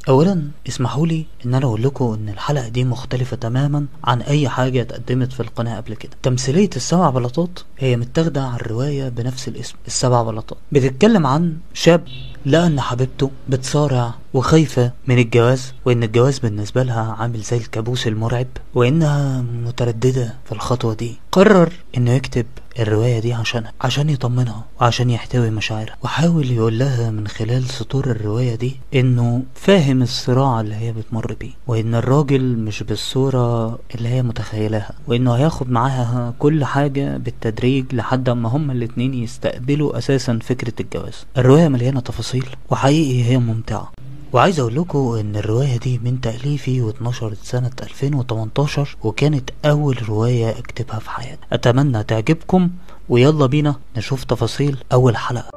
اولا اسمحوا لي ان انا اقول لكم ان الحلقه دي مختلفه تماما عن اي حاجه اتقدمت في القناه قبل كده تمثيليه السبع بلاطات هي متاخده عن الروايه بنفس الاسم السبع بلاطات بتتكلم عن شاب لقى ان حبيبته بتصارع وخايفة من الجواز وان الجواز بالنسبة لها عامل زي الكابوس المرعب وانها مترددة في الخطوة دي قرر انه يكتب الرواية دي عشانها عشان يطمنها وعشان يحتوي مشاعرها وحاول يقول لها من خلال سطور الرواية دي انه فاهم الصراع اللي هي بتمر بيه وان الراجل مش بالصورة اللي هي متخيلها وانه هياخد معاها كل حاجة بالتدريج لحد اما هما الاتنين يستقبلوا اساسا فكرة الجواز الرواية مليانة تفاصيل وحقيقي هي ممتعة وعايز اقول لكم ان الرواية دي من تأليفي واتنشرت سنة 2018 وكانت اول رواية اكتبها في حياتي اتمنى تعجبكم ويلا بينا نشوف تفاصيل اول حلقة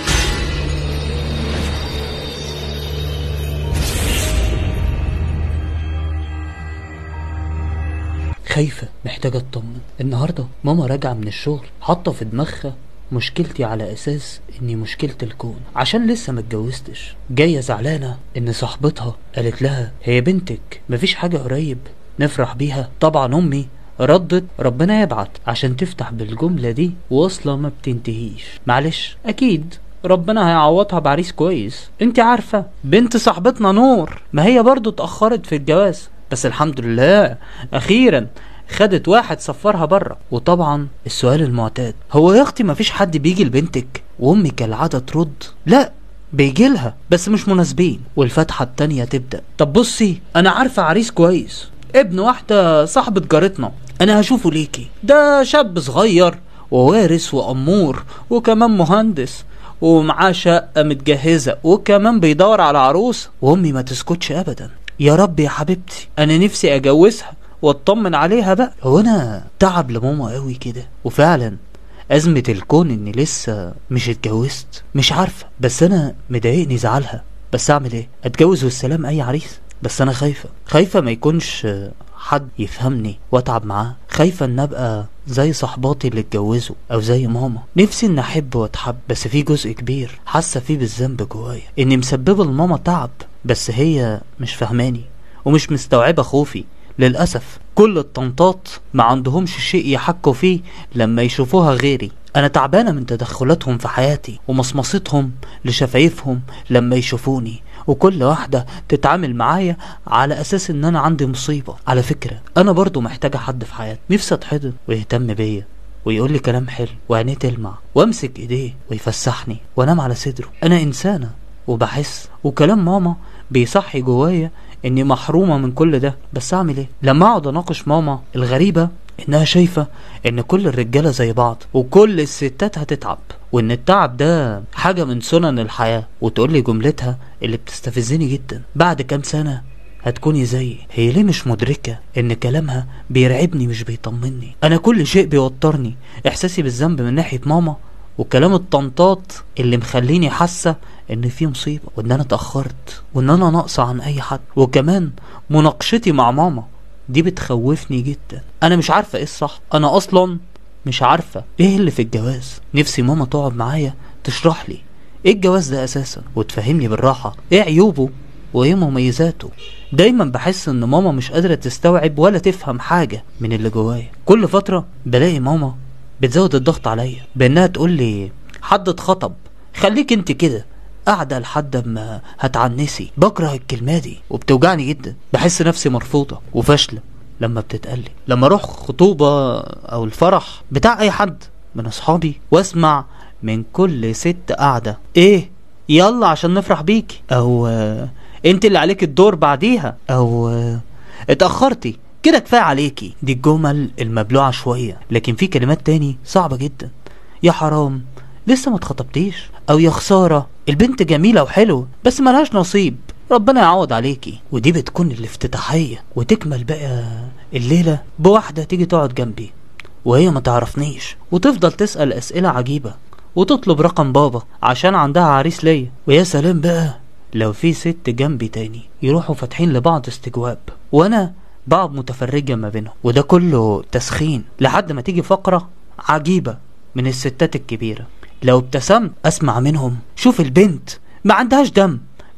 خايفة محتاجة اطمن النهاردة ماما راجعة من الشغل حاطة في دماغها مشكلتي على اساس اني مشكلة الكون عشان لسه ما اتجوزتش جاية زعلانة ان صاحبتها قالت لها هي بنتك مفيش حاجة قريب نفرح بيها طبعا امي ردت ربنا يبعت عشان تفتح بالجملة دي واصلة ما بتنتهيش معلش اكيد ربنا هيعوضها بعريس كويس انت عارفة بنت صاحبتنا نور ما هي برضو اتأخرت في الجواز بس الحمد لله اخيرا خدت واحد سفرها بره وطبعا السؤال المعتاد هو يا اختي مفيش حد بيجي لبنتك وامي كالعاده ترد لا بيجي لها بس مش مناسبين والفتحه التانية تبدا طب بصي انا عارفه عريس كويس ابن واحده صاحبه جارتنا انا هشوفه ليكي ده شاب صغير ووارث وامور وكمان مهندس ومعاه شقه متجهزه وكمان بيدور على عروسه وامي ما تسكتش ابدا يا رب يا حبيبتي انا نفسي اجوزها واطمن عليها بقى هو انا تعب لماما قوي كده وفعلا أزمة الكون إني لسه مش اتجوزت مش عارفة بس أنا مضايقني زعلها بس أعمل إيه؟ أتجوز والسلام أي عريس بس أنا خايفة خايفة ما يكونش حد يفهمني وأتعب معاه خايفة إن أبقى زي صحباتي اللي اتجوزوا أو زي ماما نفسي إن أحب وأتحب بس في جزء كبير حاسة فيه بالذنب جوايا إني مسببة لماما تعب بس هي مش فهماني ومش مستوعبة خوفي للأسف كل الطنطات ما عندهمش شيء يحكوا فيه لما يشوفوها غيري أنا تعبانة من تدخلاتهم في حياتي ومصمصتهم لشفايفهم لما يشوفوني وكل واحدة تتعامل معايا على أساس إن أنا عندي مصيبة على فكرة أنا برضو محتاجة حد في حياتي نفسي أتحضن ويهتم بيا ويقول لي كلام حلو وعينيه تلمع وامسك ايديه ويفسحني وانام على صدره انا انسانه وبحس وكلام ماما بيصحي جوايا اني محرومه من كل ده بس اعمل ايه لما اقعد اناقش ماما الغريبه انها شايفه ان كل الرجاله زي بعض وكل الستات هتتعب وان التعب ده حاجه من سنن الحياه وتقول لي جملتها اللي بتستفزني جدا بعد كام سنه هتكوني زيي هي ليه مش مدركة ان كلامها بيرعبني مش بيطمني انا كل شيء بيوترني احساسي بالذنب من ناحية ماما وكلام الطنطات اللي مخليني حاسة ان في مصيبة وان انا اتأخرت وان انا ناقصة عن اي حد وكمان مناقشتي مع ماما دي بتخوفني جدا انا مش عارفة ايه الصح انا اصلا مش عارفة ايه اللي في الجواز نفسي ماما تقعد معايا تشرح لي ايه الجواز ده اساسا وتفهمني بالراحة ايه عيوبه وايه مميزاته دايما بحس ان ماما مش قادرة تستوعب ولا تفهم حاجة من اللي جوايا كل فترة بلاقي ماما بتزود الضغط عليا بانها تقول لي حد اتخطب خليك انت كده قاعدة لحد ما هتعنسي بكره الكلمة دي وبتوجعني جدا بحس نفسي مرفوضة وفاشلة لما بتتقلي لما اروح خطوبة او الفرح بتاع اي حد من اصحابي واسمع من كل ست قاعدة ايه يلا عشان نفرح بيكي او آه انت اللي عليك الدور بعديها او آه اتأخرتي كده كفاية عليكي دي الجمل المبلوعة شوية لكن في كلمات تاني صعبة جدا يا حرام لسه ما اتخطبتيش او يا خسارة البنت جميلة وحلوة بس ملهاش نصيب ربنا يعوض عليكي ودي بتكون الافتتاحية وتكمل بقى الليلة بواحدة تيجي تقعد جنبي وهي ما تعرفنيش وتفضل تسأل أسئلة عجيبة وتطلب رقم بابا عشان عندها عريس ليا ويا سلام بقى لو في ست جنبي تاني يروحوا فاتحين لبعض استجواب وانا بقعد متفرجة ما بينهم وده كله تسخين لحد ما تيجي فقرة عجيبة من الستات الكبيرة لو ابتسمت اسمع منهم شوف البنت ما عندهاش دم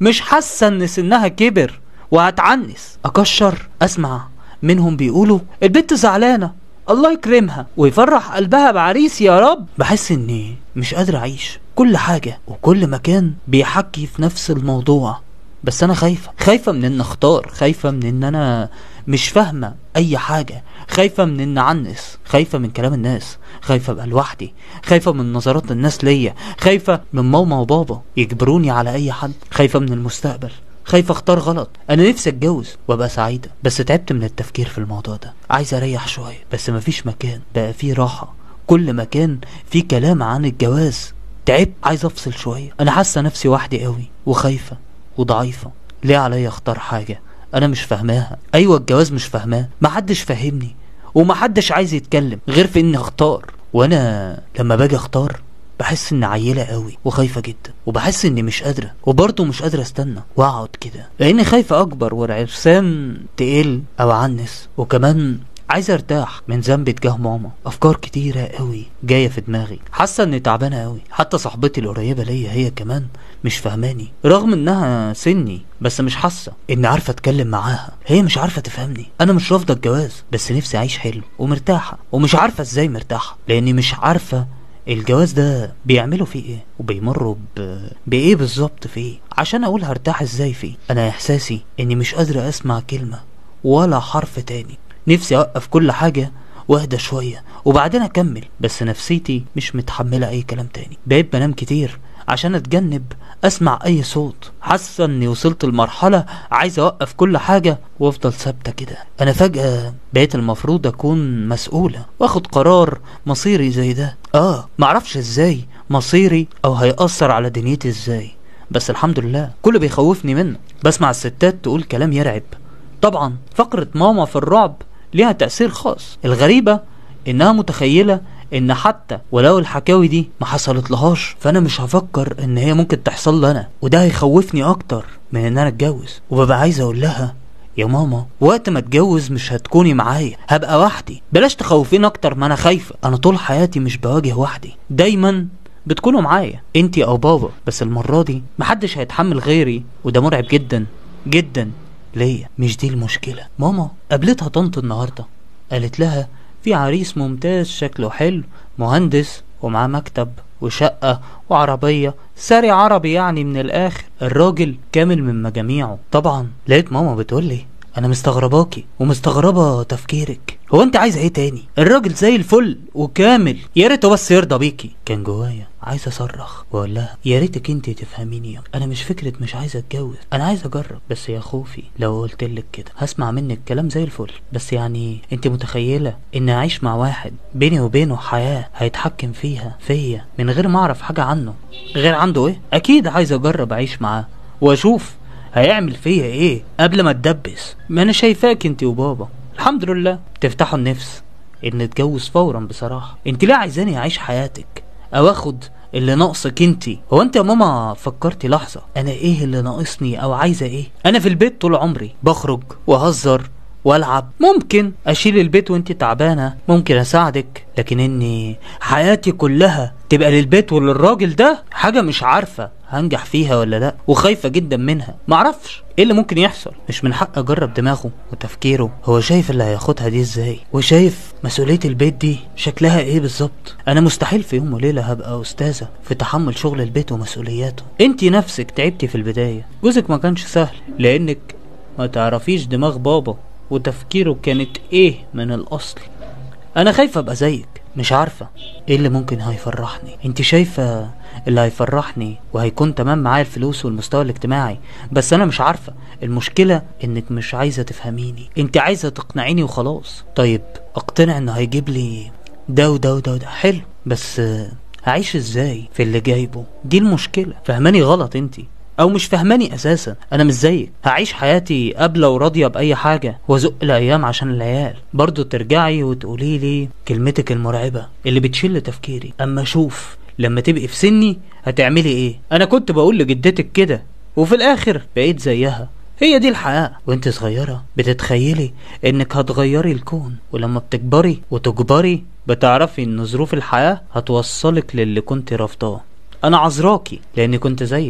مش حاسة ان سنها كبر وهتعنس اكشر اسمع منهم بيقولوا البنت زعلانة الله يكرمها ويفرح قلبها بعريس يا رب بحس اني مش قادر اعيش كل حاجة وكل مكان بيحكي في نفس الموضوع بس انا خايفة خايفة من ان اختار خايفة من ان انا مش فاهمة اي حاجة خايفة من ان عنس خايفة من كلام الناس خايفة ابقى لوحدي خايفة من نظرات الناس ليا خايفة من ماما وبابا يجبروني على اي حد خايفة من المستقبل خايفة اختار غلط انا نفسي اتجوز وابقى سعيدة بس تعبت من التفكير في الموضوع ده عايز اريح شوية بس مفيش مكان بقى فيه راحة كل مكان فيه كلام عن الجواز تعبت عايز افصل شوية انا حاسة نفسي وحدي قوي وخايفة وضعيفة ليه عليا اختار حاجة انا مش فاهماها ايوه الجواز مش فاهماه محدش فاهمني ومحدش عايز يتكلم غير في اني اختار وانا لما باجي اختار بحس اني عيلة قوي وخايفة جدا وبحس اني مش قادرة وبرضه مش قادرة استنى واقعد كده لاني خايفة اكبر والعرسان تقل او عنس وكمان عايز ارتاح من ذنب تجاه ماما افكار كتيرة قوي جاية في دماغي حاسة اني تعبانة قوي حتى صاحبتي القريبة ليا هي كمان مش فاهماني رغم انها سني بس مش حاسة اني عارفة اتكلم معاها هي مش عارفة تفهمني انا مش رافضة الجواز بس نفسي اعيش حلو ومرتاحة ومش عارفة ازاي مرتاحة لاني مش عارفة الجواز ده بيعملوا فيه ايه وبيمروا ب... بايه بالظبط فيه عشان اقول هرتاح ازاي فيه انا احساسي اني مش قادر اسمع كلمة ولا حرف تاني نفسي اوقف كل حاجة واهدى شوية وبعدين اكمل بس نفسيتي مش متحملة اي كلام تاني بقيت بنام كتير عشان اتجنب اسمع اي صوت حاسة اني وصلت لمرحلة عايز اوقف كل حاجة وافضل ثابتة كده انا فجأة بقيت المفروض اكون مسؤولة واخد قرار مصيري زي ده اه معرفش ازاي مصيري او هيأثر على دنيتي ازاي بس الحمد لله كله بيخوفني منه بسمع الستات تقول كلام يرعب طبعا فقرة ماما في الرعب ليها تأثير خاص الغريبة انها متخيلة ان حتى ولو الحكاوي دي ما حصلت لهاش فانا مش هفكر ان هي ممكن تحصل لي انا وده هيخوفني اكتر من ان انا اتجوز وببقى عايز اقول لها يا ماما وقت ما اتجوز مش هتكوني معايا هبقى وحدي بلاش تخوفين اكتر ما انا خايفة انا طول حياتي مش بواجه وحدي دايما بتكونوا معايا انتي او بابا بس المرة دي محدش هيتحمل غيري وده مرعب جدا جدا ليا مش دي المشكلة ماما قابلتها طنط النهاردة قالت لها في عريس ممتاز شكله حلو مهندس ومعاه مكتب وشقة وعربية ساري عربي يعني من الآخر الراجل كامل من مجاميعه طبعا لقيت ماما بتقولي أنا مستغرباكي ومستغربة تفكيرك هو أنت عايزة إيه تاني الراجل زي الفل وكامل يا ريته بس يرضى بيكي كان جوايا عايز اصرخ واقول لها يا ريتك انت تفهميني انا مش فكره مش عايز اتجوز انا عايز اجرب بس يا خوفي لو قلت لك كده هسمع منك كلام زي الفل بس يعني انت متخيله ان اعيش مع واحد بيني وبينه حياه هيتحكم فيها فيا من غير ما اعرف حاجه عنه غير عنده ايه اكيد عايز اجرب اعيش معاه واشوف هيعمل فيا ايه قبل ما اتدبس ما انا شايفاك انت وبابا الحمد لله تفتحوا النفس ان اتجوز فورا بصراحه انت ليه عايزاني اعيش حياتك او اخد اللي ناقصك انتي هو انت يا ماما فكرتي لحظة انا ايه اللي ناقصني او عايزة ايه انا في البيت طول عمري بخرج واهزر والعب ممكن اشيل البيت وانت تعبانة ممكن اساعدك لكن اني حياتي كلها تبقى للبيت وللراجل ده حاجة مش عارفة هنجح فيها ولا لا وخايفة جدا منها معرفش ايه اللي ممكن يحصل مش من حق اجرب دماغه وتفكيره هو شايف اللي هياخدها دي ازاي وشايف مسؤولية البيت دي شكلها ايه بالظبط انا مستحيل في يوم وليلة هبقى استاذة في تحمل شغل البيت ومسؤولياته انتي نفسك تعبتي في البداية جوزك ما كانش سهل لانك ما تعرفيش دماغ بابا وتفكيره كانت ايه من الاصل انا خايفة ابقى زيك مش عارفة ايه اللي ممكن هيفرحني انت شايفة اللي هيفرحني وهيكون تمام معايا الفلوس والمستوى الاجتماعي بس انا مش عارفة المشكلة انك مش عايزة تفهميني انت عايزة تقنعيني وخلاص طيب اقتنع انه هيجيب لي ده وده وده وده حلو بس آه، هعيش ازاي في اللي جايبه دي المشكلة فهماني غلط انتي او مش فهماني اساسا انا مش زيك هعيش حياتي قابله وراضيه باي حاجه وازق الايام عشان العيال برضو ترجعي وتقولي لي كلمتك المرعبه اللي بتشل تفكيري اما اشوف لما تبقي في سني هتعملي ايه انا كنت بقول لجدتك كده وفي الاخر بقيت زيها هي دي الحياة وانت صغيرة بتتخيلي انك هتغيري الكون ولما بتكبري وتكبري بتعرفي ان ظروف الحياة هتوصلك للي كنت رافضاه انا عذراكي لاني كنت زيك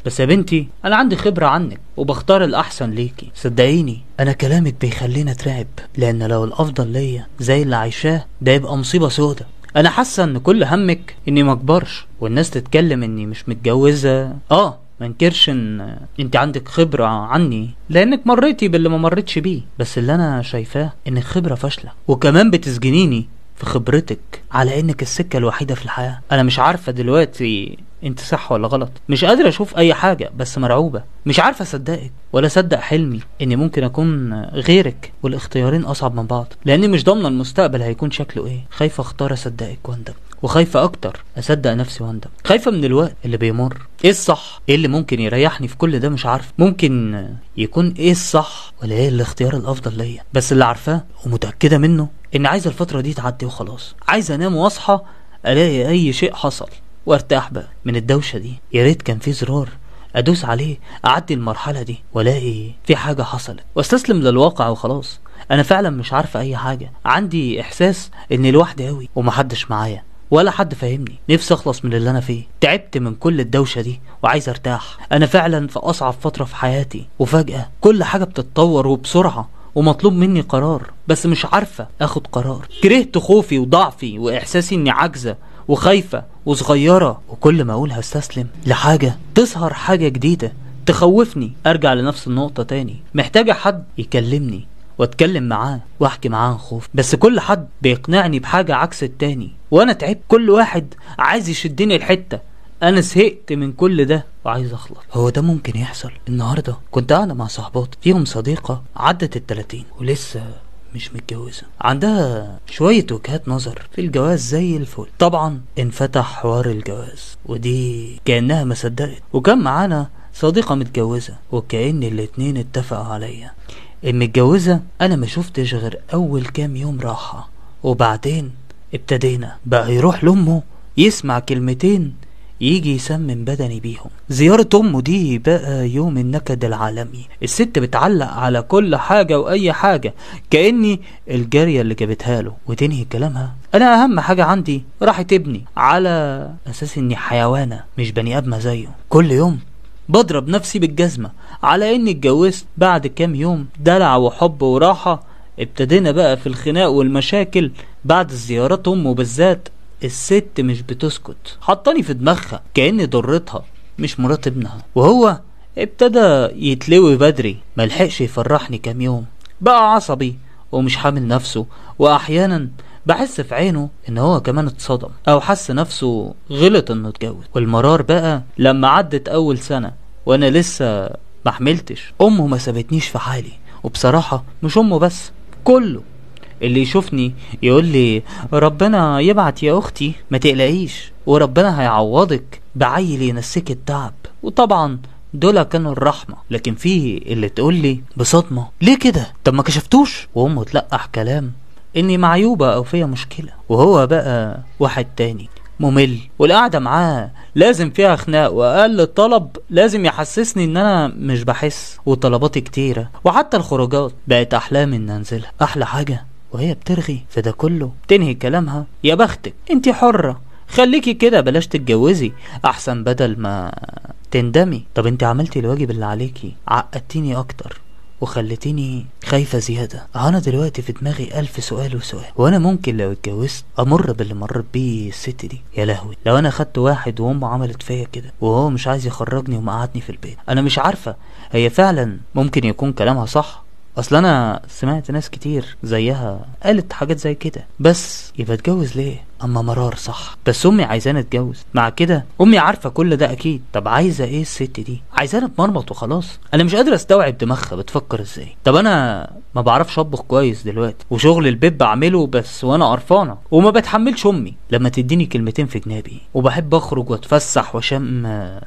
بس يا بنتي انا عندي خبرة عنك وبختار الاحسن ليكي صدقيني انا كلامك بيخليني اترعب لان لو الافضل ليا زي اللي عايشاه ده يبقى مصيبة سودة انا حاسة ان كل همك اني مكبرش والناس تتكلم اني مش متجوزة اه ما انكرش ان انت عندك خبرة عني لانك مريتي باللي ما مريتش بيه بس اللي انا شايفاه انك خبرة فاشلة وكمان بتسجنيني في خبرتك على انك السكة الوحيدة في الحياة انا مش عارفة دلوقتي انت صح ولا غلط مش قادر اشوف اي حاجة بس مرعوبة مش عارفة اصدقك ولا اصدق حلمي اني ممكن اكون غيرك والاختيارين اصعب من بعض لاني مش ضامنة المستقبل هيكون شكله ايه خايفة اختار اصدقك واندم وخايفة اكتر اصدق نفسي واندم خايفة من الوقت اللي بيمر ايه الصح ايه اللي ممكن يريحني في كل ده مش عارف ممكن يكون ايه الصح ولا ايه الاختيار الافضل ليا بس اللي عارفاه ومتأكدة منه اني عايز الفترة دي تعدي وخلاص عايز انام واصحى الاقي اي شيء حصل وارتاح بقى من الدوشة دي يا ريت كان في زرار ادوس عليه اعدي المرحلة دي والاقي في حاجة حصلت واستسلم للواقع وخلاص انا فعلا مش عارفة اي حاجة عندي احساس اني لوحدي قوي ومحدش معايا ولا حد فاهمني نفسي اخلص من اللي انا فيه تعبت من كل الدوشة دي وعايز ارتاح انا فعلا في اصعب فترة في حياتي وفجأة كل حاجة بتتطور وبسرعة ومطلوب مني قرار بس مش عارفة اخد قرار كرهت خوفي وضعفي واحساسي اني عاجزة وخايفة وصغيرة وكل ما اقول هستسلم لحاجة تظهر حاجة جديدة تخوفني ارجع لنفس النقطة تاني محتاجة حد يكلمني واتكلم معاه واحكي معاه عن خوف بس كل حد بيقنعني بحاجة عكس التاني وانا تعبت كل واحد عايز يشدني الحتة انا زهقت من كل ده وعايز اخلص هو ده ممكن يحصل النهارده كنت قاعده مع صاحبات فيهم صديقه عدت التلاتين ولسه مش متجوزة عندها شوية وجهات نظر في الجواز زي الفل طبعا انفتح حوار الجواز ودي كأنها ما صدقت وكان معانا صديقة متجوزة وكأن الاتنين اتفقوا عليا المتجوزة انا ما شفتش غير اول كام يوم راحة وبعدين ابتدينا بقى يروح لامه يسمع كلمتين يجي يسمم بدني بيهم زيارة أمه دي بقى يوم النكد العالمي الست بتعلق على كل حاجة وأي حاجة كأني الجارية اللي جابتها له وتنهي كلامها أنا أهم حاجة عندي راحة ابني على أساس إني حيوانة مش بني آدمة زيه كل يوم بضرب نفسي بالجزمة على إني اتجوزت بعد كام يوم دلع وحب وراحة ابتدينا بقى في الخناق والمشاكل بعد زيارات أمه بالذات الست مش بتسكت حطاني في دماغها كأني ضرتها مش مرات ابنها وهو ابتدى يتلوي بدري ملحقش يفرحني كام يوم بقى عصبي ومش حامل نفسه واحيانا بحس في عينه ان هو كمان اتصدم او حس نفسه غلط انه اتجوز والمرار بقى لما عدت اول سنة وانا لسه محملتش امه ما سابتنيش في حالي وبصراحة مش امه بس كله اللي يشوفني يقول لي ربنا يبعت يا اختي ما تقلقيش وربنا هيعوضك بعيل ينسيك التعب وطبعا دول كانوا الرحمة لكن في اللي تقول لي بصدمة ليه كده طب ما كشفتوش وامه تلقح كلام اني معيوبة او فيها مشكلة وهو بقى واحد تاني ممل والقعدة معاه لازم فيها خناق واقل طلب لازم يحسسني ان انا مش بحس وطلباتي كتيرة وحتى الخروجات بقت احلام ان انزلها احلى حاجة وهي بترغي في ده كله تنهي كلامها يا بختك انت حرة خليكي كده بلاش تتجوزي احسن بدل ما تندمي طب انت عملتي الواجب اللي عليكي عقدتيني اكتر وخلتيني خايفة زيادة أنا دلوقتي في دماغي ألف سؤال وسؤال وأنا ممكن لو اتجوزت أمر باللي مرت بيه الست دي يا لهوي لو أنا خدت واحد وأمه عملت فيا كده وهو مش عايز يخرجني ومقعدني في البيت أنا مش عارفة هي فعلا ممكن يكون كلامها صح اصل انا سمعت ناس كتير زيها قالت حاجات زي كده بس يبقى اتجوز ليه اما مرار صح بس امي عايزاني اتجوز مع كده امي عارفه كل ده اكيد طب عايزه ايه الست دي عايزاني اتمرمط وخلاص انا مش قادر استوعب دماغها بتفكر ازاي طب انا ما بعرفش اطبخ كويس دلوقتي وشغل البيت بعمله بس وانا قرفانه وما بتحملش امي لما تديني كلمتين في جنابي وبحب اخرج واتفسح واشم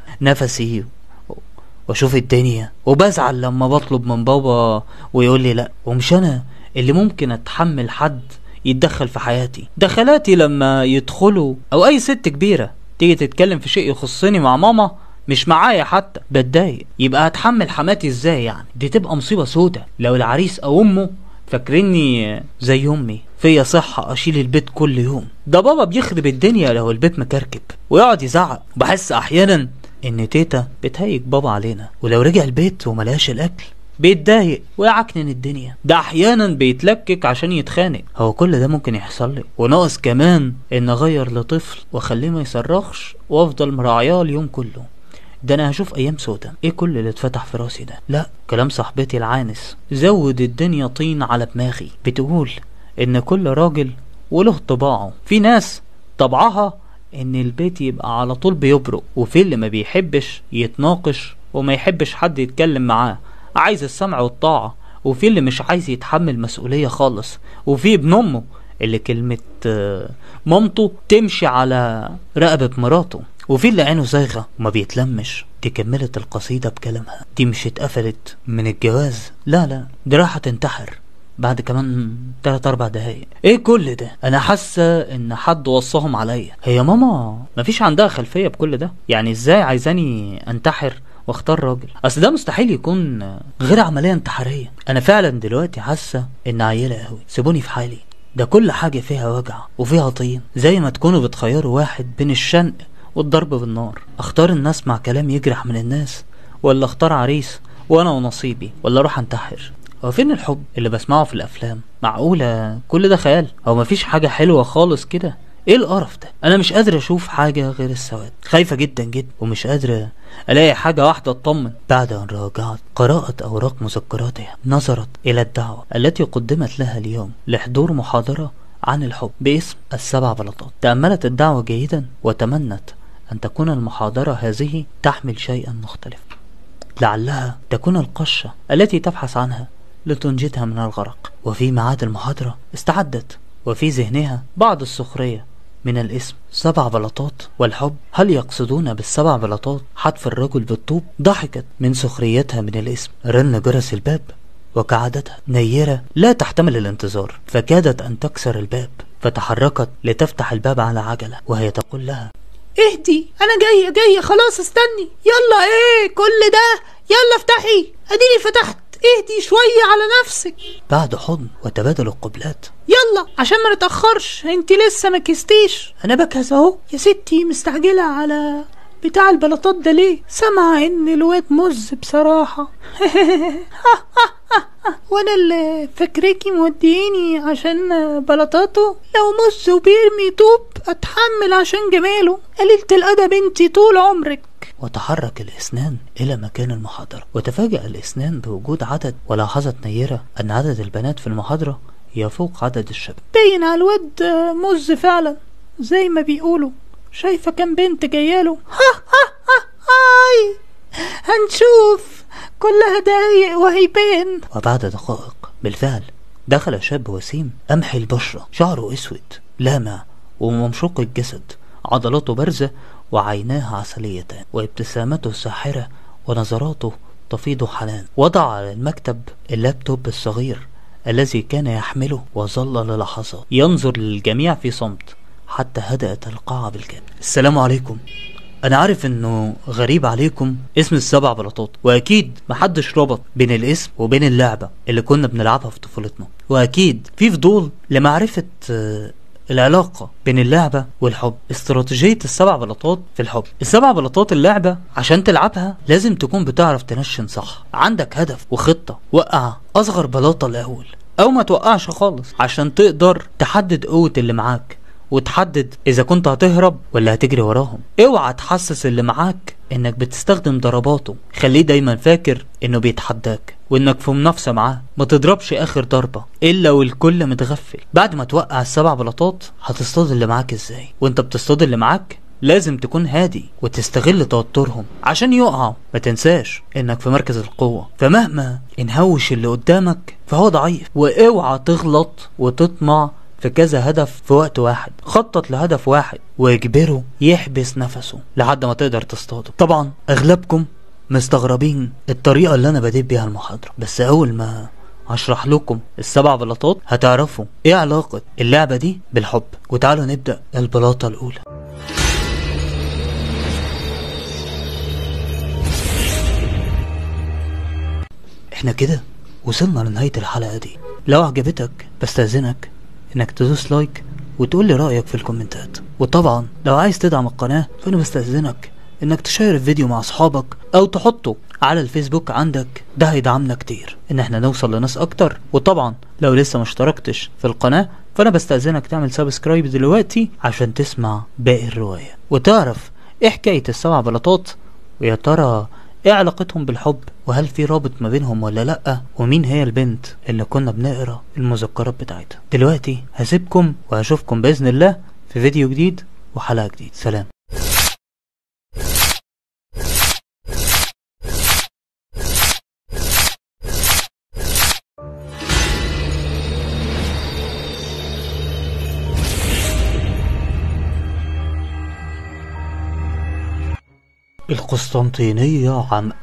نفسي واشوف الدنيا وبزعل لما بطلب من بابا ويقول لي لا ومش انا اللي ممكن اتحمل حد يتدخل في حياتي دخلاتي لما يدخلوا او اي ست كبيرة تيجي تتكلم في شيء يخصني مع ماما مش معايا حتى بتضايق يبقى هتحمل حماتي ازاي يعني دي تبقى مصيبة سودة لو العريس او امه فاكريني زي امي فيا صحة اشيل البيت كل يوم ده بابا بيخرب الدنيا لو البيت مكركب ويقعد يزعق بحس احيانا ان تيتا بتهيج بابا علينا ولو رجع البيت وملقاش الاكل بيتضايق ويعكنن الدنيا ده احيانا بيتلكك عشان يتخانق هو كل ده ممكن يحصل لي وناقص كمان ان اغير لطفل واخليه ما يصرخش وافضل مراعياه اليوم كله ده انا هشوف ايام سودا ايه كل اللي اتفتح في راسي ده لا كلام صاحبتي العانس زود الدنيا طين على دماغي بتقول ان كل راجل وله طباعه في ناس طبعها ان البيت يبقى على طول بيبرق وفي اللي ما بيحبش يتناقش وما يحبش حد يتكلم معاه عايز السمع والطاعة وفي اللي مش عايز يتحمل مسؤولية خالص وفي ابن امه اللي كلمة آه، مامته تمشي على رقبة مراته وفي اللي عينه زايغة وما بيتلمش دي كملت القصيدة بكلامها دي مش اتقفلت من الجواز لا لا دي رايحة تنتحر بعد كمان تلات اربع دقايق ايه كل ده انا حاسه ان حد وصاهم عليا هي ماما مفيش عندها خلفيه بكل ده يعني ازاي عايزاني انتحر واختار راجل اصل ده مستحيل يكون غير عمليه انتحاريه انا فعلا دلوقتي حاسه ان عيله قوي سيبوني في حالي ده كل حاجه فيها وجع وفيها طين زي ما تكونوا بتخيروا واحد بين الشنق والضرب بالنار اختار ان اسمع كلام يجرح من الناس ولا اختار عريس وانا ونصيبي ولا اروح انتحر هو فين الحب اللي بسمعه في الافلام معقوله كل ده خيال هو مفيش حاجه حلوه خالص كده ايه القرف ده انا مش قادر اشوف حاجه غير السواد خايفه جدا جدا ومش قادره الاقي حاجه واحده اطمن بعد ان راجعت قرات اوراق مذكراتها نظرت الى الدعوه التي قدمت لها اليوم لحضور محاضره عن الحب باسم السبع بلاطات تاملت الدعوه جيدا وتمنت ان تكون المحاضره هذه تحمل شيئا مختلفا لعلها تكون القشة التي تبحث عنها لتنجدها من الغرق وفي ميعاد المحاضرة استعدت وفي ذهنها بعض السخرية من الاسم سبع بلاطات والحب هل يقصدون بالسبع بلاطات حتف الرجل بالطوب ضحكت من سخريتها من الاسم رن جرس الباب وكعادتها نيرة لا تحتمل الانتظار فكادت أن تكسر الباب فتحركت لتفتح الباب على عجلة وهي تقول لها اهدي انا جايه جايه خلاص استني يلا ايه كل ده يلا افتحي اديني فتحت اهدي شويه على نفسك بعد حضن وتبادل القبلات يلا عشان ما نتاخرش انت لسه ما كستيش انا بجهز اهو يا ستي مستعجله على بتاع البلاطات ده ليه سامعه ان الواد مز بصراحه وانا اللي فاكراكي موديني عشان بلاطاته لو مز وبيرمي طوب اتحمل عشان جماله قليلة الادب انتي طول عمرك وتحرك الإسنان إلى مكان المحاضرة وتفاجأ الإسنان بوجود عدد ولاحظت نيرة أن عدد البنات في المحاضرة يفوق عدد الشباب باين على الواد مز فعلا زي ما بيقولوا شايفة كام بنت جاياله ها ها ها هاي هنشوف كلها دقايق وهيبان وبعد دقائق بالفعل دخل شاب وسيم أمحي البشرة شعره أسود لامع وممشوق الجسد عضلاته بارزة وعيناه عسليتان وابتسامته ساحرة ونظراته تفيض حنان وضع على المكتب اللابتوب الصغير الذي كان يحمله وظل للحظات ينظر للجميع في صمت حتى هدأت القاعة بالكامل السلام عليكم انا عارف انه غريب عليكم اسم السبع بلاطات واكيد محدش ربط بين الاسم وبين اللعبة اللي كنا بنلعبها في طفولتنا واكيد في فضول لمعرفة آه، العلاقة بين اللعبة والحب استراتيجية السبع بلاطات في الحب السبع بلاطات اللعبة عشان تلعبها لازم تكون بتعرف تنشن صح عندك هدف وخطة وقع أصغر بلاطة الأول أو ما توقعش خالص عشان تقدر تحدد قوة اللي معاك وتحدد اذا كنت هتهرب ولا هتجري وراهم اوعى تحسس اللي معاك انك بتستخدم ضرباته خليه دايما فاكر انه بيتحداك وانك في منافسة معاه ما تضربش اخر ضربة الا والكل متغفل بعد ما توقع السبع بلاطات هتصطاد اللي معاك ازاي وانت بتصطاد اللي معاك لازم تكون هادي وتستغل توترهم عشان يقعوا ما تنساش انك في مركز القوة فمهما انهوش اللي قدامك فهو ضعيف واوعى تغلط وتطمع في كذا هدف في وقت واحد خطط لهدف واحد واجبره يحبس نفسه لحد ما تقدر تصطاده طبعا اغلبكم مستغربين الطريقة اللي انا بديت بيها المحاضرة بس اول ما هشرح لكم السبع بلاطات هتعرفوا ايه علاقة اللعبة دي بالحب وتعالوا نبدأ البلاطة الاولى احنا كده وصلنا لنهاية الحلقة دي لو عجبتك بستأذنك انك تدوس لايك وتقول لي رأيك في الكومنتات وطبعا لو عايز تدعم القناة فانا بستأذنك انك تشير الفيديو مع اصحابك او تحطه على الفيسبوك عندك ده هيدعمنا كتير ان احنا نوصل لناس اكتر وطبعا لو لسه ما اشتركتش في القناة فانا بستأذنك تعمل سبسكرايب دلوقتي عشان تسمع باقي الرواية وتعرف ايه حكاية السبع بلاطات ويا ترى ايه علاقتهم بالحب وهل في رابط ما بينهم ولا لأ ومين هي البنت اللي كنا بنقرا المذكرات بتاعتها دلوقتي هسيبكم وهشوفكم بإذن الله في فيديو جديد وحلقة جديد سلام القسطنطينية عام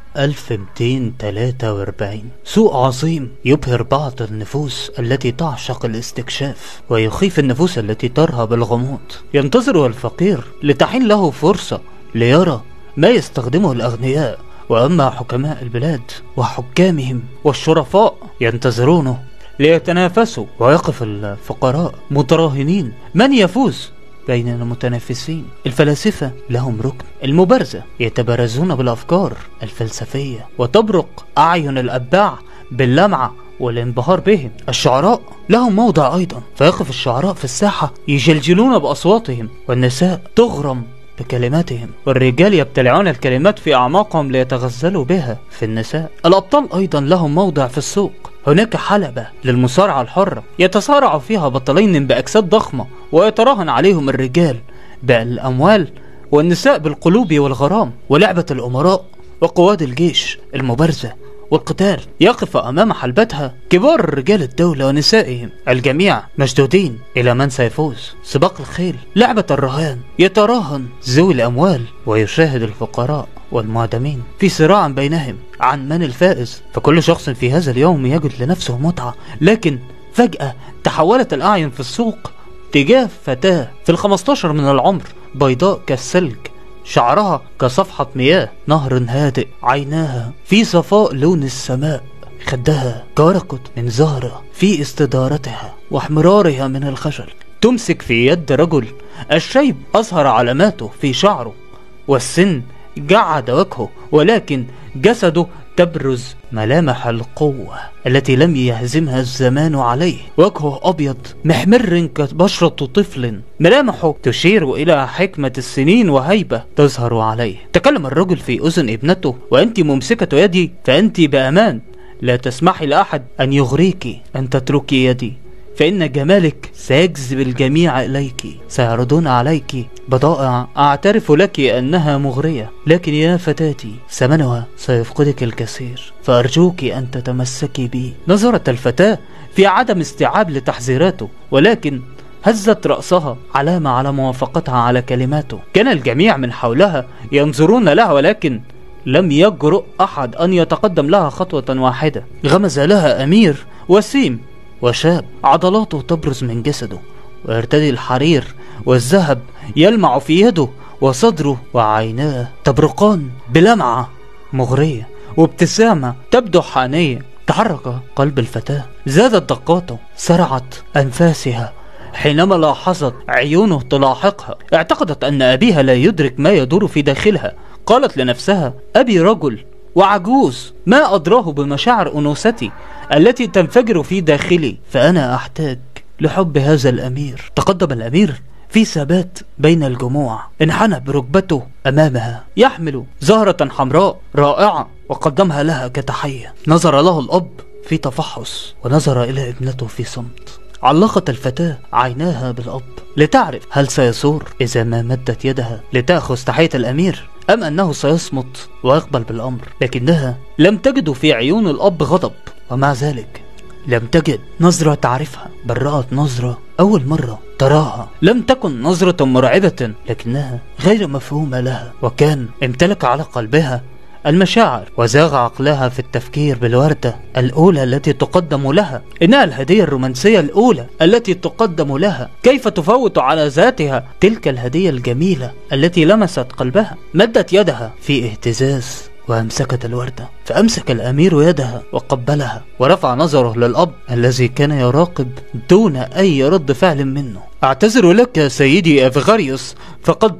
1243 سوق عظيم يبهر بعض النفوس التي تعشق الاستكشاف ويخيف النفوس التي ترهب الغموض ينتظر الفقير لتحين له فرصة ليرى ما يستخدمه الأغنياء وأما حكماء البلاد وحكامهم والشرفاء ينتظرونه ليتنافسوا ويقف الفقراء متراهنين من يفوز بين المتنافسين الفلاسفة لهم ركن المبارزة يتبارزون بالأفكار الفلسفية وتبرق أعين الأتباع باللمعة والانبهار بهم الشعراء لهم موضع أيضا فيقف الشعراء في الساحة يجلجلون بأصواتهم والنساء تغرم بكلماتهم والرجال يبتلعون الكلمات في أعماقهم ليتغزلوا بها في النساء الأبطال أيضا لهم موضع في السوق هناك حلبة للمصارعة الحرة يتصارع فيها بطلين بأجساد ضخمة ويتراهن عليهم الرجال بالأموال والنساء بالقلوب والغرام ولعبة الأمراء وقواد الجيش المبارزة والقتال يقف أمام حلبتها كبار رجال الدولة ونسائهم الجميع مشدودين إلى من سيفوز سباق الخيل لعبة الرهان يتراهن ذوي الأموال ويشاهد الفقراء والمعدمين في صراع بينهم عن من الفائز فكل شخص في هذا اليوم يجد لنفسه متعة لكن فجأة تحولت الأعين في السوق تجاه فتاة في الخمستاشر من العمر بيضاء كالثلج شعرها كصفحة مياه نهر هادئ عيناها في صفاء لون السماء خدها كرقت من زهرة في استدارتها واحمرارها من الخجل تمسك في يد رجل الشيب أظهر علاماته في شعره والسن جعد وجهه ولكن جسده تبرز ملامح القوة التي لم يهزمها الزمان عليه وجهه أبيض محمر كبشرة طفل ملامحه تشير إلى حكمة السنين وهيبة تظهر عليه تكلم الرجل في أذن ابنته وأنت ممسكة يدي فأنت بأمان لا تسمحي لأحد أن يغريك أن تتركي يدي فإن جمالك سيجذب الجميع إليك سيعرضون عليك بضائع أعترف لك أنها مغرية لكن يا فتاتي ثمنها سيفقدك الكثير فأرجوك أن تتمسكي بي نظرت الفتاة في عدم استيعاب لتحذيراته ولكن هزت رأسها علامة على موافقتها على كلماته كان الجميع من حولها ينظرون لها ولكن لم يجرؤ أحد أن يتقدم لها خطوة واحدة غمز لها أمير وسيم وشاب عضلاته تبرز من جسده ويرتدي الحرير والذهب يلمع في يده وصدره وعيناه تبرقان بلمعة مغرية وابتسامة تبدو حانية تحرك قلب الفتاة زادت دقاته سرعت أنفاسها حينما لاحظت عيونه تلاحقها اعتقدت أن أبيها لا يدرك ما يدور في داخلها قالت لنفسها أبي رجل وعجوز ما أدراه بمشاعر أنوثتي التي تنفجر في داخلي فأنا أحتاج لحب هذا الأمير تقدم الأمير في ثبات بين الجموع انحنى بركبته أمامها يحمل زهرة حمراء رائعة وقدمها لها كتحية نظر له الأب في تفحص ونظر إلى ابنته في صمت علقت الفتاة عيناها بالأب لتعرف هل سيثور إذا ما مدت يدها لتأخذ تحية الأمير أم أنه سيصمت ويقبل بالأمر لكنها لم تجد في عيون الأب غضب ومع ذلك لم تجد نظرة تعرفها بل رأت نظرة أول مرة تراها لم تكن نظرة مرعبة لكنها غير مفهومة لها وكان امتلك على قلبها المشاعر وزاغ عقلها في التفكير بالوردة الأولى التي تقدم لها إنها الهدية الرومانسية الأولى التي تقدم لها كيف تفوت على ذاتها تلك الهدية الجميلة التي لمست قلبها مدت يدها في اهتزاز وأمسكت الوردة فأمسك الأمير يدها وقبلها ورفع نظره للأب الذي كان يراقب دون أي رد فعل منه أعتذر لك سيدي أفغاريوس فقد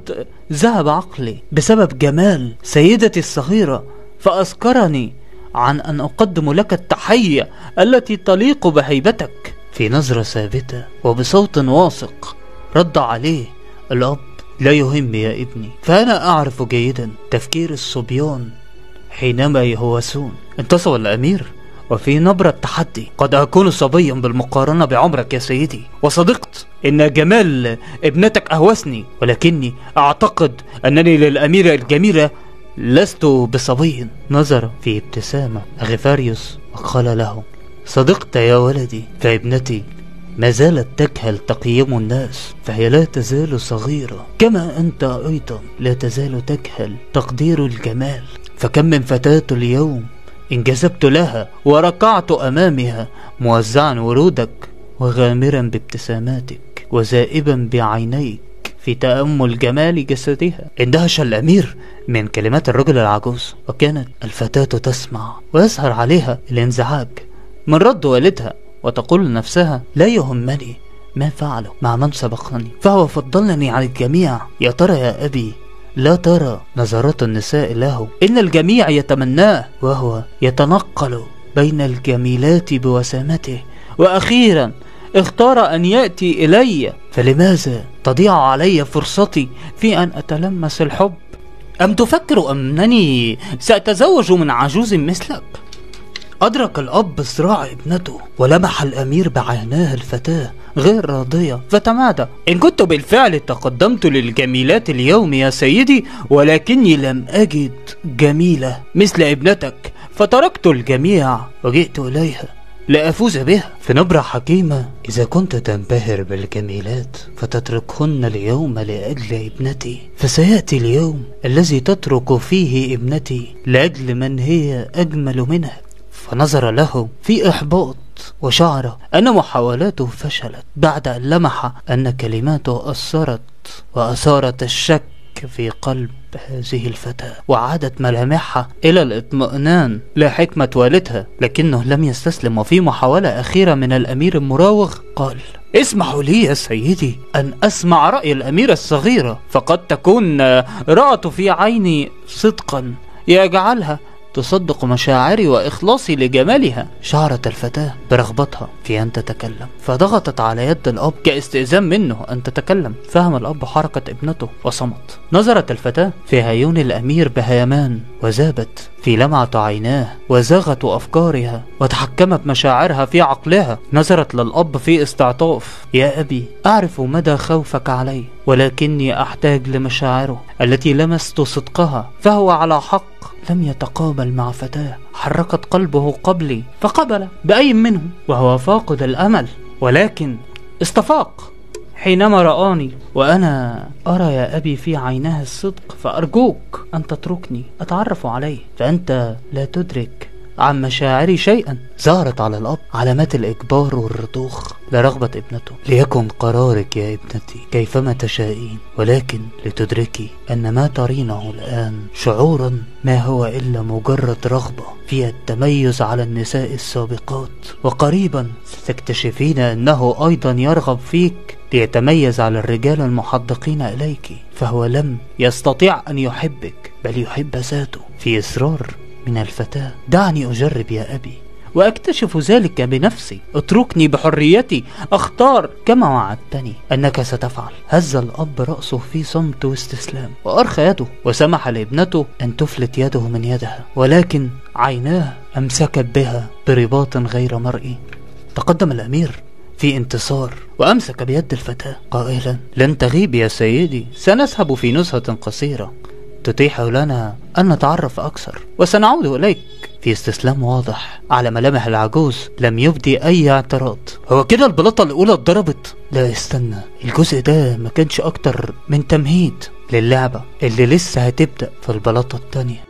ذهب عقلي بسبب جمال سيدتي الصغيرة فأذكرني عن أن أقدم لك التحية التي تليق بهيبتك في نظرة ثابتة وبصوت واثق رد عليه الأب لا يهم يا ابني فأنا أعرف جيدا تفكير الصبيان حينما يهوسون انتصر الأمير وفي نبرة تحدي قد أكون صبيا بالمقارنة بعمرك يا سيدي وصدقت إن جمال ابنتك أهوسني ولكني أعتقد أنني للأميرة الجميلة لست بصبي نظر في ابتسامة غفاريوس وقال له صدقت يا ولدي فابنتي ما زالت تكهل تقييم الناس فهي لا تزال صغيرة كما أنت أيضا لا تزال تكهل تقدير الجمال فكم من فتاة اليوم انجذبت لها وركعت أمامها موزعا ورودك وغامرا بابتساماتك وزائبا بعينيك في تأمل جمال جسدها اندهش الأمير من كلمات الرجل العجوز وكانت الفتاة تسمع ويظهر عليها الانزعاج من رد والدها وتقول لنفسها لا يهمني ما فعله مع من سبقني فهو فضلني على الجميع يا ترى يا أبي لا ترى نظرات النساء له إن الجميع يتمناه وهو يتنقل بين الجميلات بوسامته وأخيرا اختار أن يأتي إلي فلماذا تضيع علي فرصتي في أن أتلمس الحب أم تفكر أنني سأتزوج من عجوز مثلك أدرك الأب صراع ابنته ولمح الأمير بعيناه الفتاة غير راضية فتمادى إن كنت بالفعل تقدمت للجميلات اليوم يا سيدي ولكني لم أجد جميلة مثل ابنتك فتركت الجميع وجئت إليها لأفوز بها في نبرة حكيمة إذا كنت تنبهر بالجميلات فتتركهن اليوم لأجل ابنتي فسيأتي اليوم الذي تترك فيه ابنتي لأجل من هي أجمل منها فنظر له في إحباط وشعر أن محاولاته فشلت بعد أن لمح أن كلماته أثرت وأثارت الشك في قلب هذه الفتاة وعادت ملامحها إلى الاطمئنان لحكمة والدها لكنه لم يستسلم وفي محاولة أخيرة من الأمير المراوغ قال اسمحوا لي يا سيدي أن أسمع رأي الأميرة الصغيرة فقد تكون رأت في عيني صدقا يجعلها تصدق مشاعري وإخلاصي لجمالها شعرت الفتاة برغبتها في أن تتكلم فضغطت على يد الأب كاستئذان منه أن تتكلم فهم الأب حركة ابنته وصمت نظرت الفتاة في عيون الأمير بهيمان وذابت في لمعة عيناه وزاغت أفكارها وتحكمت مشاعرها في عقلها نظرت للأب في استعطاف يا أبي أعرف مدى خوفك علي ولكني أحتاج لمشاعره التي لمست صدقها فهو على حق لم يتقابل مع فتاة حركت قلبه قبلي فقبل بأي منهم وهو فاقد الأمل ولكن استفاق حينما رآني وأنا أرى يا أبي في عينها الصدق فأرجوك أن تتركني أتعرف عليه فأنت لا تدرك عن مشاعري شيئا ظهرت على الأب علامات الإجبار والرضوخ لرغبة ابنته ليكن قرارك يا ابنتي كيفما تشائين ولكن لتدركي أن ما ترينه الآن شعورا ما هو إلا مجرد رغبة في التميز على النساء السابقات وقريبا ستكتشفين أنه أيضا يرغب فيك ليتميز على الرجال المحدقين إليك فهو لم يستطيع أن يحبك بل يحب ذاته في إصرار من الفتاة دعني أجرب يا أبي وأكتشف ذلك بنفسي اتركني بحريتي أختار كما وعدتني أنك ستفعل هز الأب رأسه في صمت واستسلام وأرخى يده وسمح لابنته أن تفلت يده من يدها ولكن عيناه أمسكت بها برباط غير مرئي تقدم الأمير في انتصار وأمسك بيد الفتاة قائلا لن تغيب يا سيدي سنذهب في نزهة قصيرة تتيح لنا أن نتعرف أكثر وسنعود إليك في استسلام واضح على ملامح العجوز لم يبدي أي اعتراض هو كده البلاطة الأولى اتضربت لا استنى الجزء ده ما كانش أكتر من تمهيد للعبة اللي لسه هتبدأ في البلاطة التانية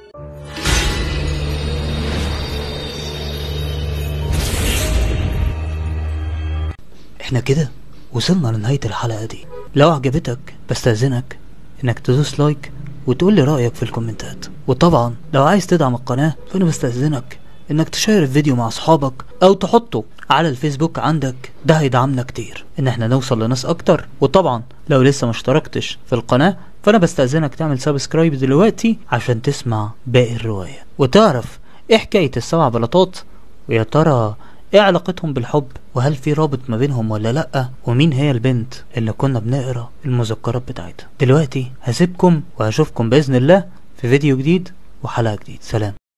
احنا كده وصلنا لنهاية الحلقة دي لو عجبتك بستأذنك انك تدوس لايك وتقول لي رأيك في الكومنتات وطبعا لو عايز تدعم القناة فانا بستأذنك انك تشير الفيديو مع اصحابك او تحطه على الفيسبوك عندك ده هيدعمنا كتير ان احنا نوصل لناس اكتر وطبعا لو لسه ما اشتركتش في القناة فانا بستأذنك تعمل سبسكرايب دلوقتي عشان تسمع باقي الرواية وتعرف ايه حكاية السبع بلاطات ويا ترى ايه علاقتهم بالحب وهل في رابط ما بينهم ولا لأ ومين هي البنت اللي كنا بنقرا المذكرات بتاعتها دلوقتي هسيبكم وهشوفكم بإذن الله في فيديو جديد وحلقة جديد سلام